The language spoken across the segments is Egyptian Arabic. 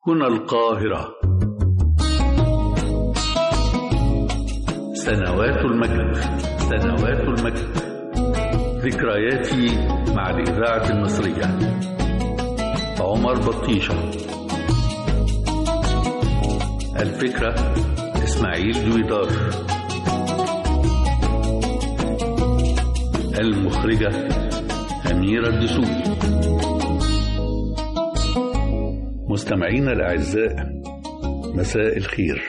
هنا القاهرة سنوات المجد سنوات المجد ذكرياتي مع الإذاعة المصرية عمر بطيشة الفكرة إسماعيل دويدار المخرجة أميرة الدسوقي مستمعينا الأعزاء مساء الخير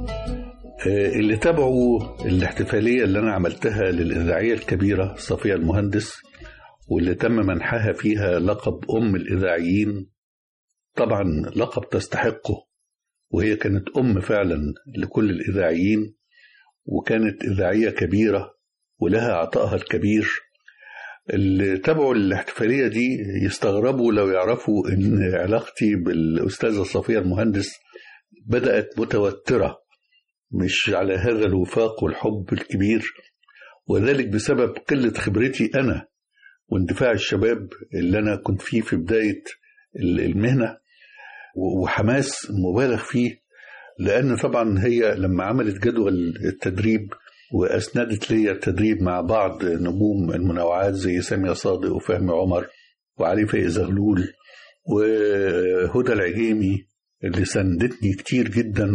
اللي تابعوا الاحتفالية اللي أنا عملتها للإذاعية الكبيرة صفية المهندس واللي تم منحها فيها لقب أم الإذاعيين طبعا لقب تستحقه وهي كانت أم فعلا لكل الإذاعيين وكانت إذاعية كبيرة ولها عطائها الكبير اللي تابعوا الاحتفالية دي يستغربوا لو يعرفوا إن علاقتي بالأستاذة صفية المهندس بدأت متوترة مش على هذا الوفاق والحب الكبير وذلك بسبب قلة خبرتي أنا واندفاع الشباب اللي أنا كنت فيه في بداية المهنة وحماس مبالغ فيه لأن طبعا هي لما عملت جدول التدريب وأسندت لي التدريب مع بعض نجوم المنوعات زي سامية صادق وفهمي عمر وعلي فايز زغلول وهدى العجيمي اللي ساندتني كتير جدا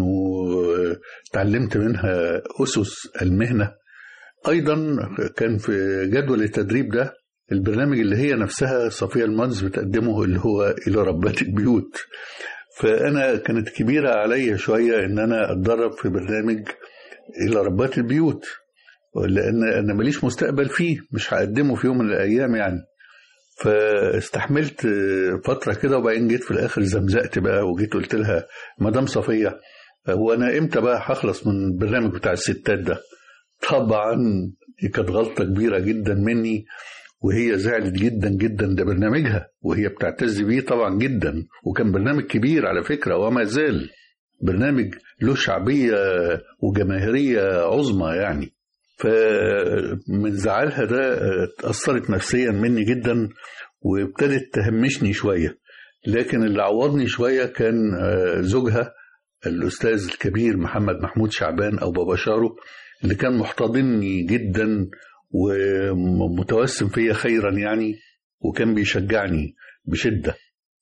وتعلمت منها أسس المهنة أيضا كان في جدول التدريب ده البرنامج اللي هي نفسها صفية المهندس بتقدمه اللي هو إلى ربات البيوت فأنا كانت كبيرة عليا شوية إن أنا أتدرب في برنامج إلى ربات البيوت لأن أنا ماليش مستقبل فيه مش هقدمه في يوم من الأيام يعني فاستحملت فترة كده وبعدين جيت في الآخر زمزقت بقى وجيت قلت لها مدام صفية هو أنا إمتى بقى هخلص من البرنامج بتاع الستات ده طبعا دي كانت غلطة كبيرة جدا مني وهي زعلت جدا جدا ده برنامجها وهي بتعتز بيه طبعا جدا وكان برنامج كبير على فكرة وما زال برنامج له شعبية وجماهيرية عظمى يعني فمن زعلها ده اتأثرت نفسيا مني جدا وابتدت تهمشني شوية لكن اللي عوضني شوية كان زوجها الأستاذ الكبير محمد محمود شعبان أو بابا شارو اللي كان محتضنني جدا ومتوسم فيا خيرا يعني وكان بيشجعني بشدة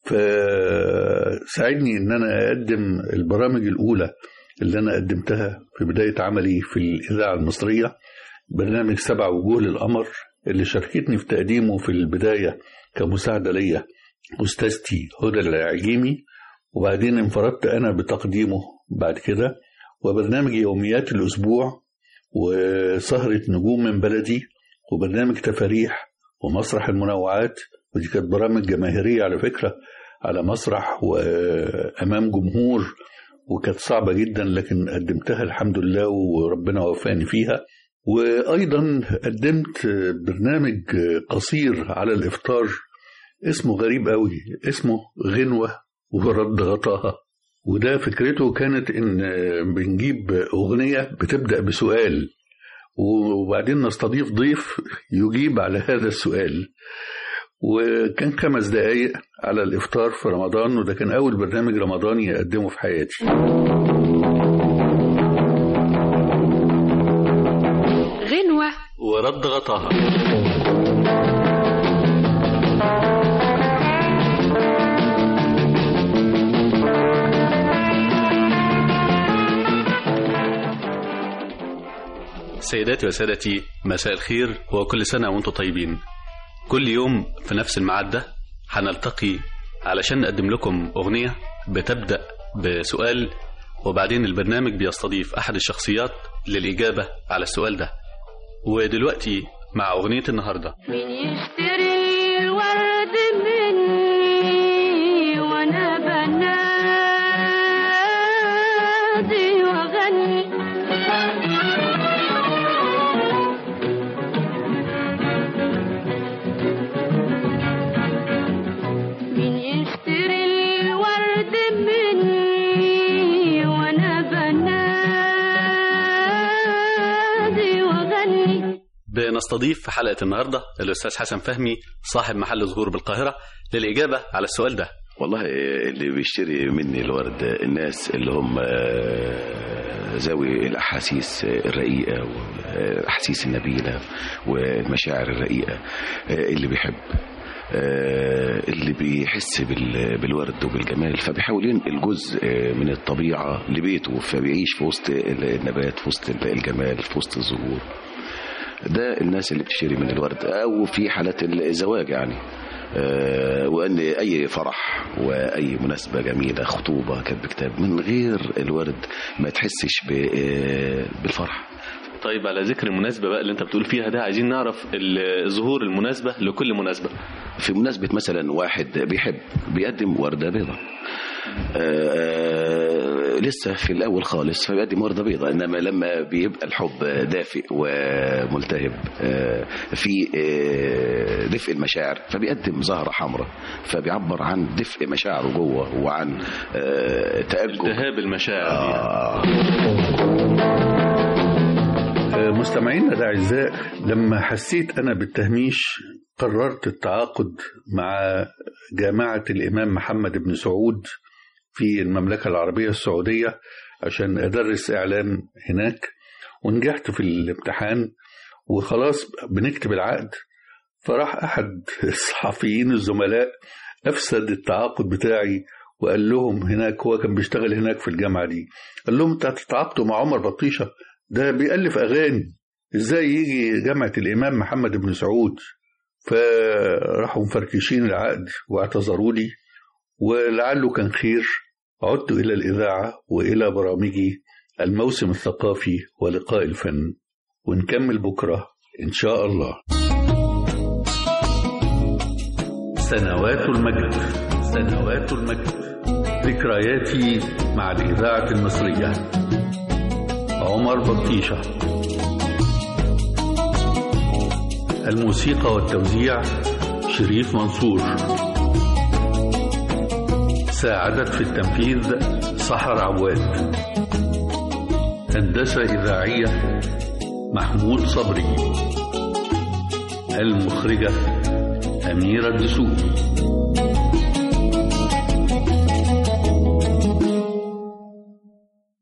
فساعدني ان انا اقدم البرامج الاولى اللي انا قدمتها في بداية عملي في الاذاعة المصرية برنامج سبع وجوه للقمر اللي شاركتني في تقديمه في البداية كمساعدة ليا أستاذتي هدى العجيمي وبعدين انفردت أنا بتقديمه بعد كده وبرنامج يوميات الأسبوع وسهرة نجوم من بلدي وبرنامج تفاريح ومسرح المنوعات ودي كانت برامج جماهيرية على فكرة على مسرح وأمام جمهور وكانت صعبة جدا لكن قدمتها الحمد لله وربنا وفاني فيها وأيضا قدمت برنامج قصير على الإفطار اسمه غريب قوي اسمه غنوة ورد غطاها وده فكرته كانت إن بنجيب أغنية بتبدأ بسؤال وبعدين نستضيف ضيف يجيب على هذا السؤال وكان خمس دقايق على الإفطار في رمضان وده كان أول برنامج رمضاني أقدمه في حياتي غنوة ورد غطاها سيداتي وسادتي مساء الخير وكل سنة وانتم طيبين كل يوم في نفس الميعاد ده هنلتقي علشان نقدم لكم أغنية بتبدأ بسؤال وبعدين البرنامج بيستضيف أحد الشخصيات للإجابة على السؤال ده ودلوقتي مع أغنية النهاردة مين يشتري الورد مني وانا بنادي واغني مين يشتري الورد مني وانا بنادي واغني بنستضيف في حلقة النهاردة الأستاذ حسن فهمي صاحب محل زهور بالقاهرة للإجابة على السؤال ده والله اللي بيشتري مني الورد الناس اللي هم آه، ذوي الأحاسيس الرقيقة والأحاسيس النبيلة والمشاعر الرقيقة آه، اللي بيحب آه، اللي بيحس بال- بالورد وبالجمال فبيحاول ينقل جزء آه، من الطبيعة لبيته فبيعيش في وسط النبات في وسط الجمال في وسط الزهور ده الناس اللي بتشتري من الورد او في حالات الزواج يعني آه، وان اي فرح واي مناسبه جميله خطوبه كتب كتاب من غير الورد ما تحسش ب- آه، بالفرح طيب على ذكر المناسبة بقى اللي انت بتقول فيها ده عايزين نعرف الظهور المناسبة لكل مناسبة في مناسبة مثلا واحد بيحب بيقدم وردة بيضة آه، لسه في الأول خالص فبيقدم وردة بيضة إنما لما بيبقى الحب دافئ وملتهب آه، في آه، دفء المشاعر فبيقدم زهرة حمراء فبيعبر عن دفء مشاعره جوه وعن آه، تأجج التهاب المشاعر دي. آه. آه، مستمعينا الأعزاء لما حسيت أنا بالتهميش قررت التعاقد مع جامعة الإمام محمد بن سعود في المملكة العربية السعودية عشان أدرس إعلام هناك ونجحت في الامتحان وخلاص بنكتب العقد فراح أحد الصحفيين الزملاء أفسد التعاقد بتاعي وقال لهم هناك هو كان بيشتغل هناك في الجامعة دي قال لهم انتوا هتتعاقدوا مع عمر بطيشة ده بيألف أغاني إزاي يجي جامعة الإمام محمد بن سعود فراحوا مفركشين العقد واعتذروا لي ولعله كان خير عدت إلى الإذاعة وإلى برامجي الموسم الثقافي ولقاء الفن ونكمل بكرة إن شاء الله سنوات المجد سنوات المجد ذكرياتي مع الإذاعة المصرية عمر بطيشة الموسيقى والتوزيع شريف منصور ساعدت في التنفيذ سحر عواد هندسة إذاعية محمود صبري المخرجة أميرة الدسوقي